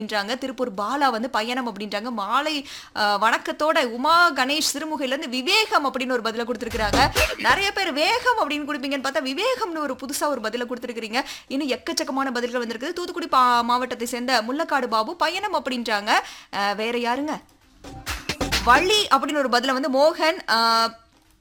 அப்படின்றாங்க திருப்பூர் பாலா வந்து பயணம் அப்படின்றாங்க மாலை அஹ், வணக்கத்தோட உமா கணேஷ் சிறுமுகையில இருந்து விவேகம் அப்படின்னு ஒரு பதில கொடுத்துருக்காங்க நிறைய பேர் வேகம் அப்படின்னு கொடுப்பீங்கன்னு பார்த்தா விவேகம்னு ஒரு புதுசா ஒரு பதில கொடுத்துருக்கீங்க இன்னும் எக்கச்சக்கமான பதில்கள் வந்திருக்குது தூத்துக்குடி பா- மாவட்டத்தை சேர்ந்த முள்ளக்காடு பாபு பயணம் அப்படின்றாங்க அஹ், வேற யாருங்க வள்ளி அப்படின்னு ஒரு பதில வந்து மோகன் அஹ்,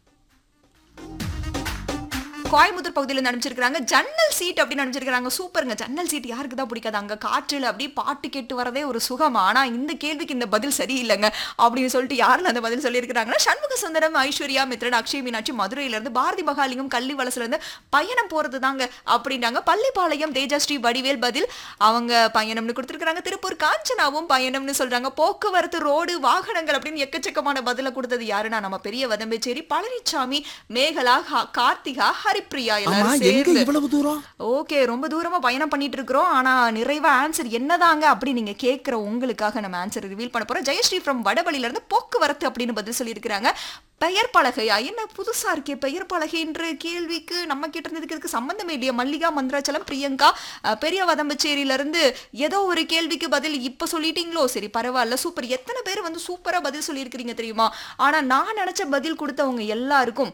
கோயம்புத்தூர் பகுதியில இருந்து அனுப்பிச்சிருக்காங்க ஜன்னல் சீட் அப்படின்னு அனுப்பிச்சிருக்காங்க சூப்பருங்க ஜன்னல் சீட் யாருக்கு தான் பிடிக்காது அங்க காற்றுல அப்படியே பாட்டு கேட்டு வரதே ஒரு சுகம் ஆனா இந்த கேள்விக்கு இந்த பதில் சரியில்லைங்க அப்படின்னு சொல்லிட்டு யாருல அந்த பதில் சொல்லியிருக்காங்கன்னா சண்முக சுந்தரம் ஐஸ்வர்யா மித்ரன் அக்ஷய் மீனாட்சி மதுரையில இருந்து பாரதி மகாலிங்கம் கள்ளி வலசுல இருந்து பயணம் போறது தாங்க அப்படின்றாங்க பள்ளிப்பாளையம் தேஜஸ்ரீ வடிவேல் பதில் அவங்க பயணம்னு கொடுத்துருக்காங்க திருப்பூர் காஞ்சனாவும் பயணம்னு சொல்றாங்க போக்குவரத்து ரோடு வாகனங்கள் அப்படின்னு எக்கச்சக்கமான பதில கொடுத்தது யாருன்னா நம்ம பெரிய வதம்பேச்சேரி பழனிசாமி மேகலா ஹா- கார்த்திகா ஹரிப்ரியா ஆமா எல்லாரும் எங்க சேர்ந்து இவ்வளவு தூரம் ஓகே ரொம்ப தூரமா பயணம் பண்ணிட்டு இருக்கிறோம் ஆனா நிறைவா ஆன்சர் என்னதாங்க அப்படி நீங்க கேட்கிற உங்களுக்காக நம்ம ஆன்சர் ரிவீல் பண்ண போறோம் ஜெயஸ்ரீ ஃப்ரம் வடபள்ளியில இருந்து போக்குவரத்து அப்படின்னு பதில் சொல்லியிருக்கிறாங்க பெயர் பலகையா என்ன புதுசா இருக்கே பெயர் பலகைன்ற கேள்விக்கு நம்ம கிட்ட இருந்ததுக்கு இதுக்கு சம்பந்தமே இல்லையா மல்லிகா மந்திராச்சலம் பிரியங்கா அஹ், பெரிய வதம்பச்சேரியில இருந்து ஏதோ ஒரு கேள்விக்கு பதில் இப்ப சொல்லிட்டீங்களோ சரி பரவாயில்ல சூப்பர் எத்தனை பேர் வந்து சூப்பரா பதில் சொல்லியிருக்கிறீங்க தெரியுமா ஆனா நான் நினைச்ச பதில் கொடுத்தவங்க எல்லாருக்கும்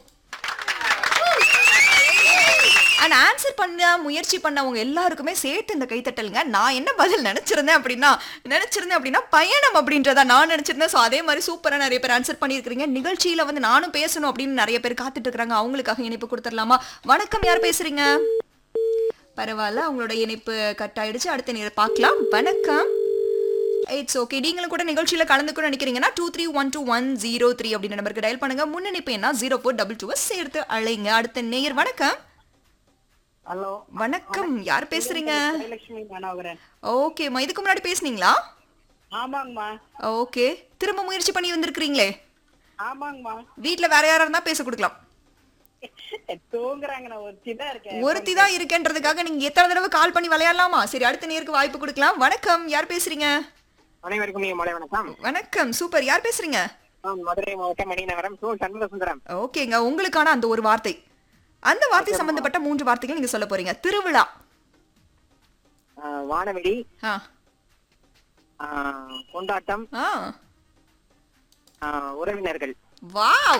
அண்ட் ஆன்சர் பண்ண முயற்சி பண்ணவங்க எல்லாருக்குமே சேர்த்து இந்த கைத்தட்டலுங்க நான் என்ன பதில் நினைச்சிருந்தேன் அப்படின்னா நினைச்சிருந்தேன் அப்படின்னா பயணம் அப்படின்றதா நான் நினைச்சிருந்தேன் ஸோ அதே மாதிரி சூப்பரா நிறைய பேர் ஆன்சர் பண்ணியிருக்கிறீங்க நிகழ்ச்சியில வந்து நானும் பேசணும் அப்படின்னு நிறைய பேர் காத்துட்டு இருக்காங்க அவங்களுக்காக இணைப்பு கொடுத்துடலாமா வணக்கம் யார் பேசுறீங்க பரவாயில்ல அவங்களோட இணைப்பு கட் ஆயிடுச்சு அடுத்த நேரம் பார்க்கலாம் வணக்கம் இட்ஸ் ஓகே நீங்களும் கூட நிகழ்ச்சியில கலந்துக்கணும்னு நினைக்கிறீங்கன்னா two three one two one zero three அப்படின்ற நம்பருக்கு டயல் பண்ணுங்க முன்னணிப்பு என்ன ஜீரோ ஃபோர் டபுள் டூ சேர்த்து அழைங்க அடுத்த நேயர் வணக்கம் ஹலோ வணக்கம் யார் பேசுறீங்க ஜெயலட்சுமி மனோகரன் ஓகேம்மா இதுக்கு முன்னாடி பேசுனீங்களா ஆமாங்கம்மா ஓகே திரும்ப முயற்சி பண்ணி வந்திருக்கிறீங்களே ஆமாங்கம்மா வீட்ல வேற யாரா இருந்தா பேச கொடுக்கலாம் தூங்குறாங்க நான் ஒருத்தி தான் இருக்கேன் ஒருத்தி தான் இருக்கேன்றதுக்காக நீங்க எத்தனை தடவை கால் பண்ணி விளையாடலாமா சரி அடுத்த நேருக்கு வாய்ப்பு கொடுக்கலாம் வணக்கம் யார் பேசுறீங்க அனைவருக்கும் நீங்க மலை வணக்கம் வணக்கம் சூப்பர் யார் பேசுறீங்க நான் மதுரை மாவட்டம் மணிநகரம் சூ சண்முக சுந்தரம் ஓகேங்க உங்களுக்கான அந்த ஒரு வார்த்தை அந்த வார்த்தை சம்பந்தப்பட்ட மூன்று வார்த்தைகள் நீங்க சொல்ல போறீங்க திருவிழா ஆஹ் வானவெளி ஆ ஆஹ் கொண்டாட்டம் ஆ ஆஹ் உறவினர்கள் வாவ்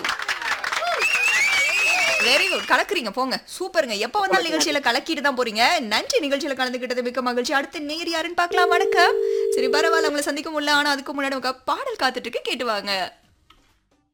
வெரி குட் கலக்குறீங்க போங்க சூப்பருங்க எப்ப வந்தாலும் நிகழ்ச்சியில கலக்கிட்டு தான் போறீங்க நன்றி நிகழ்ச்சியில கலந்துக்கிட்டது மிக்க மகிழ்ச்சி அடுத்த நேர் யாருன்னு பார்க்கலாம் வணக்கம் சரி பரவாயில்ல உங்களை சந்திக்க முடியல ஆனா அதுக்கு முன்னாடி உங்க பாடல் காத்துட்டு இருக்கு கேட்டு வாங்க